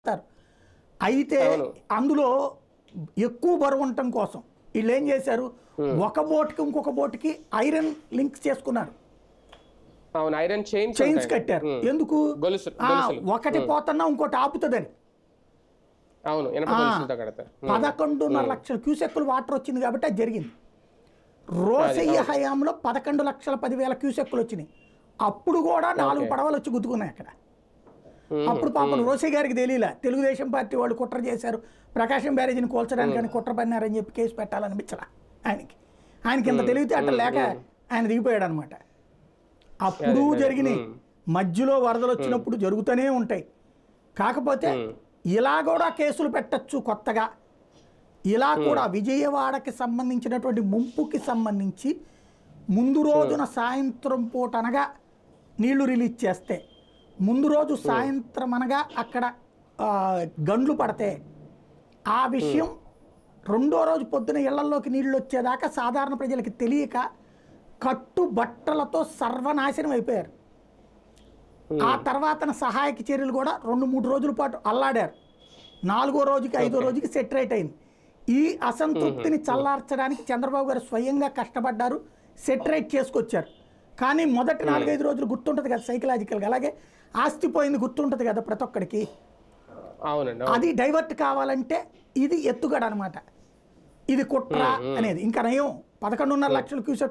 చేస్తారు అయితే అందులో ఎక్కువ బరువు ఉండటం కోసం వీళ్ళు ఏం చేశారు ఒక బోట్కి ఇంకొక బోట్కి ఐరన్ లింక్స్ చేసుకున్నారు అవును ఐరన్ చైన్స్ చైన్స్ కట్టారు ఎందుకు గొలుసు- ఆ, గొలుసులు. ఒకటి పోతున్నా ఇంకోటి ఆపుతుందని అవును ఇనప గొలుసులతో కడతారు పదకొండున్నర లక్షల క్యూసెక్కులు వాటర్ వచ్చింది కాబట్టి అది జరిగింది రోసయ్య హయాంలో పదకొండు లక్షల పదివేల క్యూసెక్కులు వచ్చినాయి అప్పుడు కూడా నాలుగు పడవలు వచ్చి గుద్దుకున్నాయి అక్కడ అప్పుడు పాపం రోసయ్య గారికి తెలియలే తెలుగుదేశం పార్టీ వాళ్ళు కుట్ర చేశారు ప్రకాశం బ్యారేజీని కూల్చడానికి అని కుట్ర పన్నారని చెప్పి కేసు పెట్టాలనిపించలా ఆయనకి ఆయనకి ఇంత తెలివితే అట్ట లేక ఆయన దిగిపోయాడు అనమాట అప్పుడు జరిగినాయి మధ్యలో వరదలు వచ్చినప్పుడు జరుగుతూనే ఉంటాయి కాకపోతే ఇలా కూడా కేసులు పెట్టచ్చు కొత్తగా ఇలా కూడా విజయవాడకి సంబంధించినటువంటి ముంపుకి సంబంధించి ముందు రోజున సాయంత్రం పూట అనగా నీళ్లు రిలీజ్ చేస్తే ముందు రోజు సాయంత్రం అనగా అక్కడ ఆ, గండ్లు పడితే ఆ విషయం రెండో రోజు పొద్దున ఇళ్లలోకి నీళ్లు వచ్చేదాకా సాధారణ ప్రజలకి తెలియక కట్టు బట్టలతో సర్వనాశనం అయిపోయారు ఆ తర్వాత సహాయక చర్యలు కూడా రెండు మూడు రోజుల పాటు అల్లాడారు నాలుగో రోజుకి ఐదో రోజుకి సెటరేట్ అయింది ఈ అసంతృప్తిని చల్లార్చడానికి చంద్రబాబు గారు స్వయంగా కష్టపడ్డారు సెటరేట్ చేసుకొచ్చారు కానీ మొదటి నాలుగైదు రోజులు గుర్తుంటుంది కదా సైకలాజికల్గా అలాగే ఆస్తి పోయింది గుర్తుంటుంది కదా ప్రతి ఒక్కడికి అవునండి అది డైవర్ట్ కావాలంటే ఇది ఎత్తుగడ అనమాట ఇది కుట్ర అనేది ఇంకా నయం పదకొండున్నర లక్షల క్యూసెక్